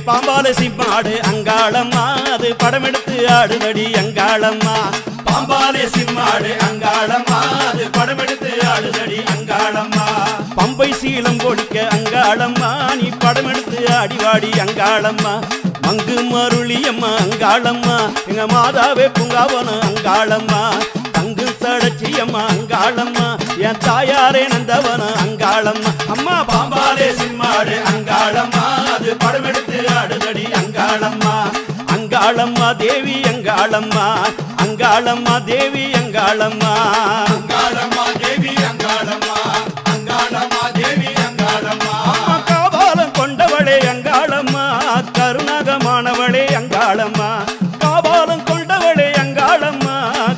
பாம்பால சிம்மாடு அங்காளம்மா அது படமெடுத்து ஆடுதடி அங்காளம்மா பாம்பாலே சிம்மாடு அங்காளம்மா அது படமெடுத்து ஆடுதடி அங்காளம்மா பம்பை சீலம் கொடிக்க அங்காளம்மா நீ படமெடுத்து ஆடிவாடி அங்காளம்மா மங்கு மருளியம்மா அங்காளம்மா எங்க மாதாவே பூங்காவனம் அங்காளம்மா தங்கு சடச்சியம்மா அங்காளம்மா என் தாயாரே நந்தவனம் அங்காளம்மா அம்மா பாம்பாலே சிம்மாடு அங்காளம்மா அது படமெடுத்து ஆடுதடி அங்காளம்மா அங்காளம்மா தேவி அங்காளம்மா அங்காளம்மா தேவி அங்காளம்மா அங்காளம்மா தேவி அங்காளம்மா அங்காளம்மா தேவி அங்காளம்மா அம்மா காபாலம் கொண்டவளே அங்காளம்மா கருணாகமானவளே அங்காளம்மா காபாலம் கொண்டவளே அங்காளம்மா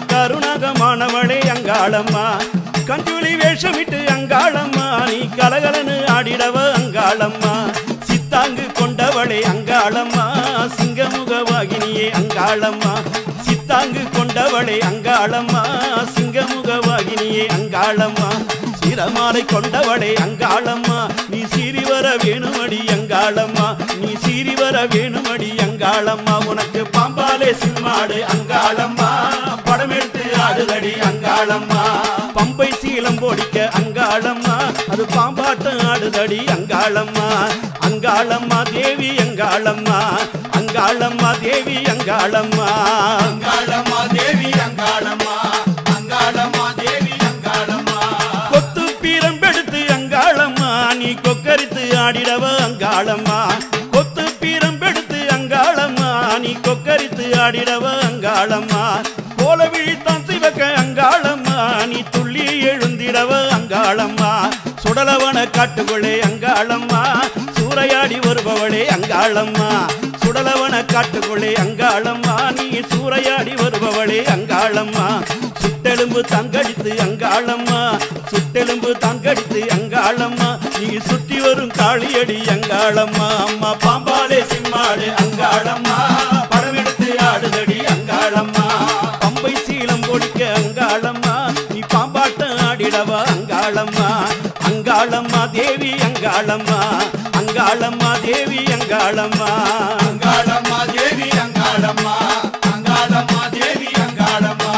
கருணாகமானவளே அங்காளம்மா கஞ்சுளி வேஷமிட்டு அங்காளம்மா நீ கலகலன்னு ஆடிடவ அங்காளம்மா சித்தாங்கு கொண்டவளே அங்காளம்மா சிங்கமுகவாகினியே அங்காளம்மா சித்தாங்கு கொண்டவளே அங்காளம்மா சிங்கமுகவாகினியே அங்காளம்மா சிரமாலை கொண்டவளே அங்காளம்மா நீ சீறி வர வேணுமடி அங்காளம்மா நீ சீறி வர வேணுமடி அங்காளம்மா உனக்கு பாம்பாலே சிம்மாடு அங்காளம்மா படமெடுத்து ஆடுதடி அங்காளம்மா பம்பை சீலம் போடிக்க அங்காளம்மா அது பாம்பாட்டம் ஆடுதடி அங்காளம்மா அங்காளம்மா தேவி அங்காளம்மா அங்காளம்மா தேவி அங்காளம்மா அங்காளம்மா தேவி அங்காளம்மா அங்காளம்மா தேவி அங்காளம்மா கொத்து பீரம்பெடுத்து அங்காளம்மா நீ கொக்கரித்து ஆடிடவ அங்காளம்மா கொத்து பீரம்பெடுத்து அங்காளம்மா நீ கொக்கரித்து ஆடிடவ அங்காளம்மா கோல விழித்தான் சிவக்க அங்காளம்மா நீ துள்ளி எழுந்திடவ அங்காளம்மா சுடலவன காட்டுக்குள்ளே அங்காளம்மா சூறையாடி வருபவளே அங்காளம்மா சுடலவன காட்டுக்குள்ளே அங்காளம்மா நீ சூறையாடி வருபவளே அங்காளம்மா சுட்டெலும்பு தங்கடித்து அங்காளம்மா சுட்டெலும்பு தங்கடித்து அங்காளம்மா நீ சுற்றி வரும் காளியடி அங்காளம்மா அம்மா பாம்பாலே சிம்மாடு அங்காளம்மா படமெடுத்து ஆடுதடி அங்காளம்மா பம்பை சீலம் பொடிக்க அங்காளம்மா நீ பாம்பாட்டம் ஆடிடவா அங்காளம்மா அங்காளம்மா தேவி அங்காளம்மா அங்காளம்மா தேவி அங்காளம்மா அங்காளம்மா தேவி அங்காளம்மா அங்காளம்மா தேவி அங்காளம்மா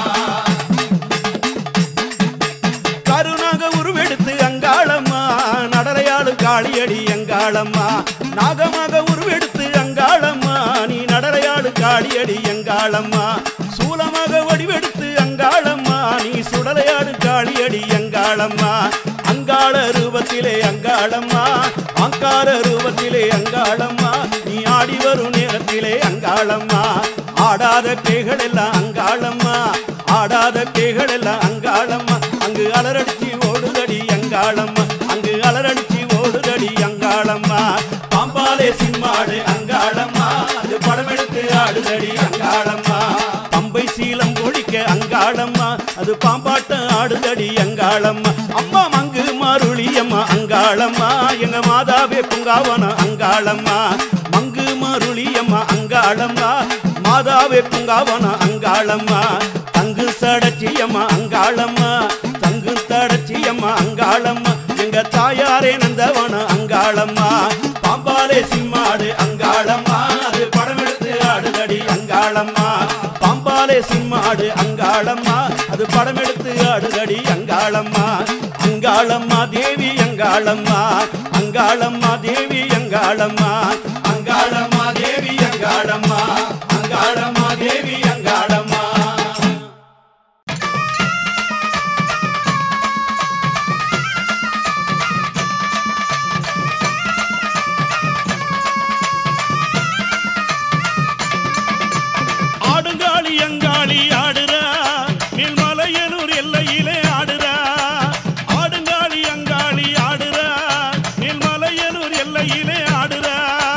கருணாக உருவெடுத்து அங்காளம்மா நடலையாடு காளியடி அங்காளம்மா நாகமாக உருவெடுத்து அங்காளம்மா நீ நடலையாடு காளியடி அங்காளம்மா சூலமாக வடிவெடுத்து அங்காளம்மா நீ சுடலையாடு காளியடி அங்காளம்மா அங்காள ரூபத்திலே அங்காளம்மா அங்கார ரூபத்திலே அங்காளம்மா நீ ஆடி வரும் நேரத்திலே அங்காளம்மா ஆடாத பேய்கள் எல்லாம் அங்காளம்மா ஆடாத பேய்கள் எல்லாம் அங்காளம்மா அங்கு அலரடிச்சு ஓடுதடி அங்காளம்மா அங்கு அலரடிச்சு ஓடுதடி அங்காளம்மா பாம்பாலே சிம்மாடு அங்காளம்மா அது படமெடுத்து ஆடுதடி அங்காளம்மா பம்பை சீலம் ஒழிக்க அங்காளம்மா அது பாம்பாட்டம் ஆடுதடி அங்காளம்மா அம்மா மங்கு மருளியம்மா அங்காளம்மா எங்க மாதாவே பூங்காவனம் அங்காளம்மா மங்கு மருளியம்மா அங்காளம்மா மாதாவே பூங்காவனம் அங்காளம்மா தங்கு சடச்சியம்மா அங்காளம்மா தங்கு தடச்சியம்மா அங்காளம்மா எங்க தாயாரே நந்தவனம் அங்காளம்மா பாம்பாலே சிம்மாடு அங்காளம்மா அது படமெடுத்து ஆடுதடி அங்காளம்மா பாம்பாலே சிம்மாடு அங்காளம்மா அது படமெடுத்து ஆடுதடி அங்காளம்மா அங்காளம்மா தேவி அங்காளம்மா அங்காளம்மா தேவி அங்காளம்மா அங்காளம்மா தேவி அங்காளம்மா அங்காளம்மா தேவி அங்காளம்மா ஆடுங்காளி அங்காளி ஆடுறா மேல்மலையனூர் எல்லையிலே ஆடுறா ஆடுங்காளி அங்காளி ஆடுறா மேல்மலையனூர் எல்லையிலே ஆடுறா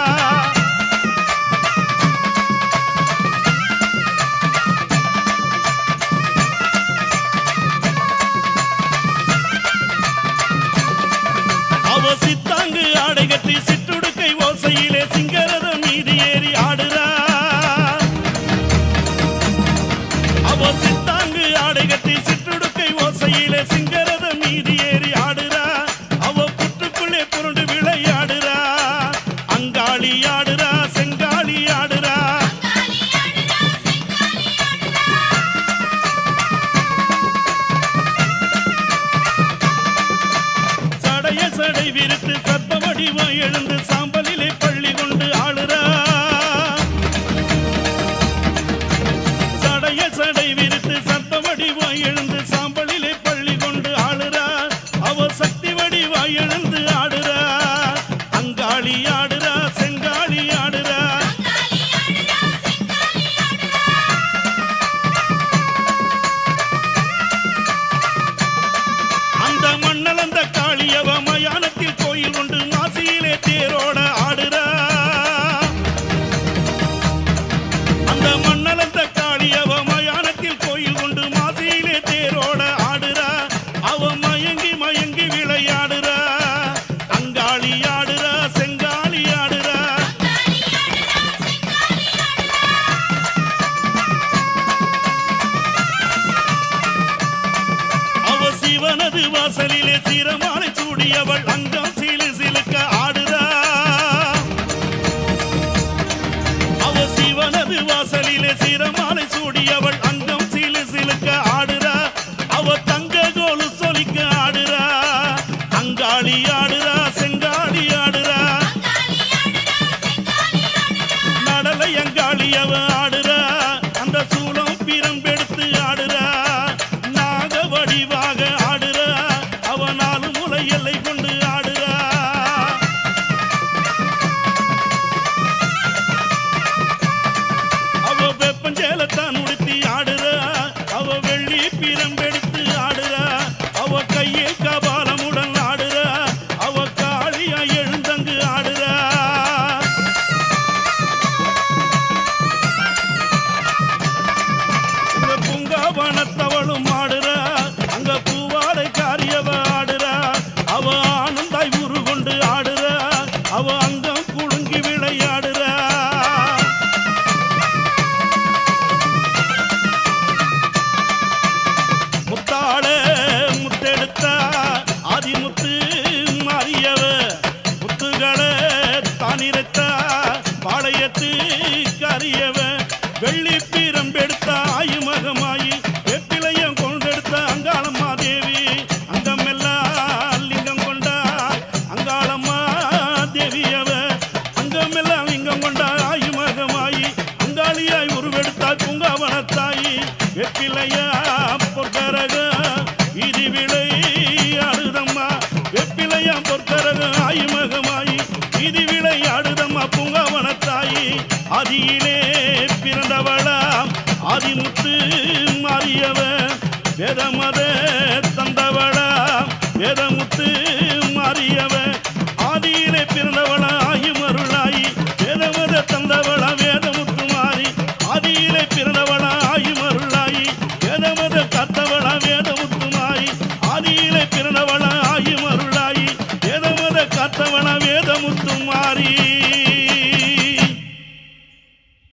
அவ சித்தாங்கு ஆடை கட்டி சிற்றுடுக்கை ஓசையிலே சிங்கரதம் மீது ஏறி ஆடுறா அவ சித்தாங்கு ஆடை கட்டி சிற்றுடுக்கை ஓசையிலே சிங்கரதம் மீது ஏறி ஆடுறா அவ புற்றுக்குள்ளே புரண்டு விளையாடுறா அங்காளி ஆடுறா செங்க சடை விரித்து சர்ப்ப வடிவம் எழுந்து சாம்பலிலே பள்ளி கொண்டு ஆளுறா சடைய சடை விரித்து சர்ப்ப வடிவம் எழுந்து சாம்பலிலே பள்ளி கொண்டு ஆளுறா அவ சக்தி வடிவாய் எழுந்து ஆடுறா அங்காளி ஆடுறா செங்காளி ஆடுறா அந்த மண்ணலந்த காளியவ மயானத்தில் கோயில் கொண்டு மாசியிலே தேரோட ஆடுறா அந்த மண்ணலந்த காளியவ மயானத்தில் கோயில் கொண்டு மாசியிலே தேரோட ஆடுறா அவ மயங்கி மயங்கி விளையாடுறா அங்காளி ஆடுறா செங்காளி ஆடுறா அவ சிவனது வாசலிலே சிரமாலை சூடியவள் அங்கம் சிலு சிலுக்க ஆடுறா அவ சிவனது வாசலிலே சிரமாலை சூடியவள் அங்கம் சிலு சிலுக்க ஆடுறா அவ தங்க கோலு சொலிக்க ஆடுறா அங்காளி ஆடுறா செங்காளி ஆடுறா நடலை அங்காளி அவ ஆடுறா அந்த சூலம் பிரம்பெடுத்து ஆடுறா நாக வடிவாக ஆடுறா அவ நாலு முலை எல்லை கொண்டு ஆடுறா அவ வெப்பஞ்சேலத்தான் உடுத்தி ஆடுறா அவ வெள்ளி பிரம்பெடுத்து ஆடுறா அவ கையில் கபாலமுடன் ஆடுறா அவ காளியா எழுந்தங்கு ஆடுறா இந்த பூங்காவனத்தவளும் ஆடுறா அங்க பூவாடை காரியவ ஆடுறா அவ ஆனந்தாய் உரு கொண்டு ஆடுறா அவ அங்கம் குலுங்கி விளையாடுறா முத்தாள முத்தெடுத்தா ஆதிமுத்து மாறியவ முத்துகளை தானிரத்தா பாளையத்து கரியவ வெள்ளி பீரம்பெடுத்த ஆயுமகமாயி வெப்பிலையம் கொண்டெடுத்த அங்காளம்மா தேவி அங்கமெல்லாம் லிங்கம் கொண்டா அங்காளம்மா தேவியவ அங்கமெல்லாம் லிங்கம் கொண்டா ஆயுமகமாயி அங்காளியாய் உருவெடுத்தாய் பூங்காவனத்தாயி வெப்பிலையா பொற்கரக வீதி விளை ஆடுதம்மா வெப்பிலையா பொற்கரக ஆயுமகமாயி வீதி விளை ஆடுதம்மா பூங்காவனத்தாயி ஆதியிலே பிறந்தவளாம் ஆதிமுத்து மாறியவ வேதமத தந்தவளாம் வேதமு